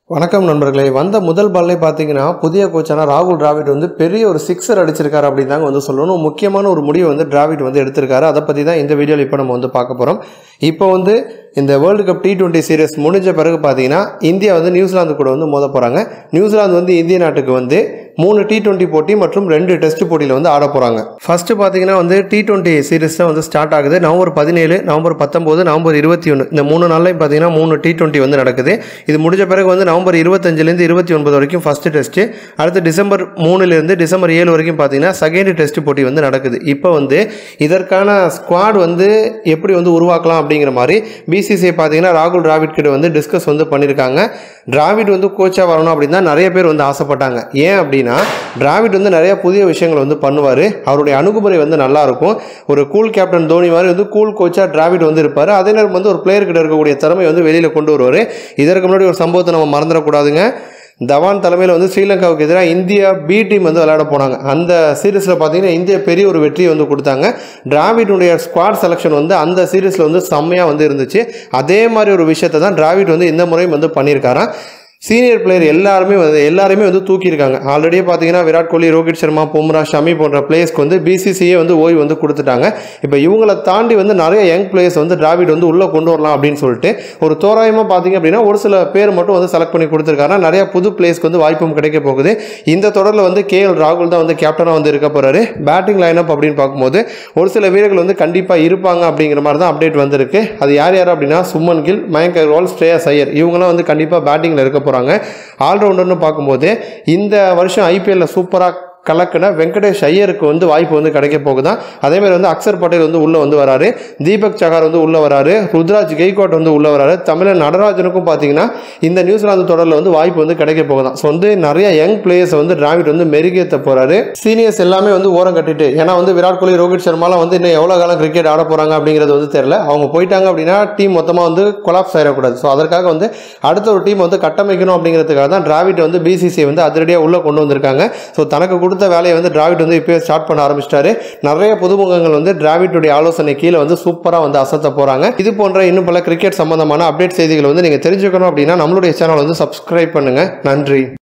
வணக்கம் நண்பர்களே வந்த முதல் பால்லே பார்த்தீங்கன்னா புதிய கோச்சான ராகுல் டிராவிட் வந்து பெரிய ஒரு சிக்ஸர் அடிச்சிருக்காரு அப்படின்னு தாங்க வந்து சொல்லணும் முக்கியமான ஒரு முடிவை வந்து டிராவிட் வந்து எடுத்திருக்காரு அதை பற்றி தான் இந்த வீடியோவில் இப்போ நம்ம வந்து பார்க்க போகிறோம் இப்போ வந்து இந்த world cup T twenty series முடிஞ்ச பிறகு பார்த்தீங்கன்னா இந்தியா வந்து நியூசிலாந்து கூட வந்து மோத போகிறாங்க நியூசிலாந்து வந்து இந்திய நாட்டுக்கு வந்து மூணு டி டுவெண்ட்டி போட்டி மற்றும் ரெண்டு டெஸ்ட் போட்டியில் வந்து ஆட போகிறாங்க ஃபர்ஸ்ட் பார்த்தீங்கன்னா வந்து டி டுவெண்ட்டி சீரிஸ் தான் வந்து ஸ்டார்ட் ஆகுது நவம்பர் பதினேழு நவம்பர் பத்தொம்போது நவம்பர் இருபத்தி ஒன்று இந்த மூணு நாள்லையும் பார்த்தீங்கன்னா மூணு டி டுவெண்ட்டி வந்து நடக்குது இது முடிஞ்ச பிறகு வந்து நவம்பர் இருபத்தஞ்சிலேருந்து இருபத்தி ஒன்பது வரைக்கும் ஃபஸ்ட்டு டெஸ்ட்டு அடுத்து டிசம்பர் மூணுலேருந்து டிசம்பர் ஏழு வரைக்கும் பார்த்தீங்கன்னா செகண்ட் டெஸ்ட் போட்டி வந்து நடக்குது இப்போ வந்து இதற்கான ஸ்குவாட் வந்து எப்படி வந்து உருவாக்கலாம் அப்படிங்கிற மாதிரி பிசிசிஐ பார்த்தீங்கன்னா ராகுல் டிராவிட் கிட்ட வந்து டிஸ்கஸ் வந்து பண்ணியிருக்காங்க டிராவிட் வந்து கோச்சாக வரணும் அப்படின்னு தான் நிறைய பேர் வந்து ஆசைப்பட்டாங்க ஏன் அப்படின்னா டிராவிட் வந்து நிறைய புதிய விஷயங்களை வந்து பண்ணுவார் அவருடைய அணுகுமுறை வந்து நல்லா இருக்கும் ஒரு கூல் கேப்டன் தோனி மாதிரி வந்து கூல் கோச்சாக டிராவிட் வந்து இருப்பார் அதே நேரம் வந்து ஒரு பிளேயர் கிட்ட இருக்கக்கூடிய திறமை வந்து வெளியில் கொண்டு வருவார் இதற்கு முன்னாடி ஒரு சம்பவத்தை நம்ம மறந்துடக்கூடாதுங்க தவான் தலைமையில் வந்து ஸ்ரீலங்காவுக்கு எதிராக இந்தியா பி டீம் வந்து விளையாட போனாங்க அந்த சீரீஸில் பார்த்தீங்கன்னா இந்தியா பெரிய ஒரு வெற்றியை வந்து கொடுத்தாங்க டிராவிடுடைய ஸ்குவாட் செலெக்ஷன் வந்து அந்த சீரீஸில் வந்து செம்மையாக வந்து இருந்துச்சு அதே மாதிரி ஒரு விஷயத்தை தான் டிராவிட் வந்து இந்த முறையும் வந்து பண்ணியிருக்காராம் சீனியர் பிளேயர் எல்லாருமே வந்து எல்லாருமே வந்து தூக்கியிருக்காங்க ஆல்ரெடியே பார்த்தீங்கன்னா விராட் கோலி ரோஹித் சர்மா பும்ரா ஷமி போன்ற பிளேயர்ஸ்க்கு வந்து பிசிசியே வந்து ஓய்வு வந்து கொடுத்துட்டாங்க இப்போ இவங்களை தாண்டி வந்து நிறைய யங் பிளேயர்ஸ் வந்து டிராவிட் வந்து உள்ளே கொண்டு வரலாம் அப்படின்னு சொல்லிட்டு ஒரு தோராயமாக பார்த்தீங்க அப்படின்னா ஒரு சில பேர் மட்டும் வந்து செலக்ட் பண்ணி கொடுத்துருக்காங்க நிறைய புது பிளேயர்ஸ்க்கு வந்து வாய்ப்பும் கிடைக்க போகுது இந்த தொடரில் வந்து கே எல் ராகுல் தான் வந்து கேப்டனாக வந்து இருக்க போகிறாரு பேட்டிங் லைனப் அப்படின்னு பார்க்கும்போது ஒரு சில வீரர்கள் வந்து கண்டிப்பாக இருப்பாங்க அப்படிங்கிற மாதிரி தான் அப்டேட் வந்திருக்கு அது யார் யார் அப்படின்னா சுமன் கில் மயங்க் அகர்வால் ஸ்ரேயா ஐயர் இவங்களாம் வந்து கண்டிப்பாக பேட்டிங்கில் இருக்க போகிறாங்க ஆல்ரவுண்டர்னு பார்க்கும்போது இந்த வருஷம் ஐபிஎல்ல சூப்பராக கலக்கின வெங்கடேஷ் ஐயருக்கு வந்து வாய்ப்பு வந்து கிடைக்க போகுதான் அதேமாதிரி வந்து அக்சர் பட்டேல் வந்து உள்ளே வந்து வராரு தீபக் சகார் வந்து உள்ளே வராரு ருத்ராஜ் கெய்கோட் வந்து உள்ளே வராரு தமிழன் நடராஜனுக்கும் பார்த்தீங்கன்னா இந்த நியூசிலாந்து தொடரில் வந்து வாய்ப்பு வந்து கிடைக்க போகுதான் ஸோ வந்து நிறைய யங் பிளேயர்ஸ் வந்து டிராவிட் வந்து மெருகேற்ற போறாரு சீனியர்ஸ் எல்லாமே வந்து ஓரம் கட்டிட்டு ஏன்னா வந்து விராட் கோலி ரோஹித் சர்மாலாம் வந்து இன்னும் எவ்வளோ காலம் கிரிக்கெட் ஆட போகிறாங்க அப்படிங்கிறது வந்து தெரியல அவங்க போயிட்டாங்க அப்படின்னா டீம் மொத்தமாக வந்து கொலாப்ஸ் ஆயிடக்கூடாது ஸோ அதற்காக வந்து அடுத்த ஒரு டீம் வந்து கட்டமைக்கணும் அப்படிங்கிறதுக்காக தான் டிராவிட் வந்து பிசிசி வந்து அதிரடியாக உள்ளே கொண்டு வந்திருக்காங்க ஸோ தனக்கு கொடுத்த வேலையை வந்து டிராவிட் வந்து இப்போ ஸ்டார்ட் பண்ண ஆரம்பிச்சிட்டாரு நிறைய புதுமுகங்கள் வந்து டிராவிட்டுடைய ஆலோசனை கீழே வந்து சூப்பராக வந்து அசத்த போகிறாங்க இது போன்ற இன்னும் பல கிரிக்கெட் சம்பந்தமான அப்டேட் செய்திகளை வந்து நீங்கள் தெரிஞ்சுக்கணும் அப்படின்னா நம்மளுடைய சேனல் வந்து சப்ஸ்கிரைப் பண்ணுங்கள் நன்றி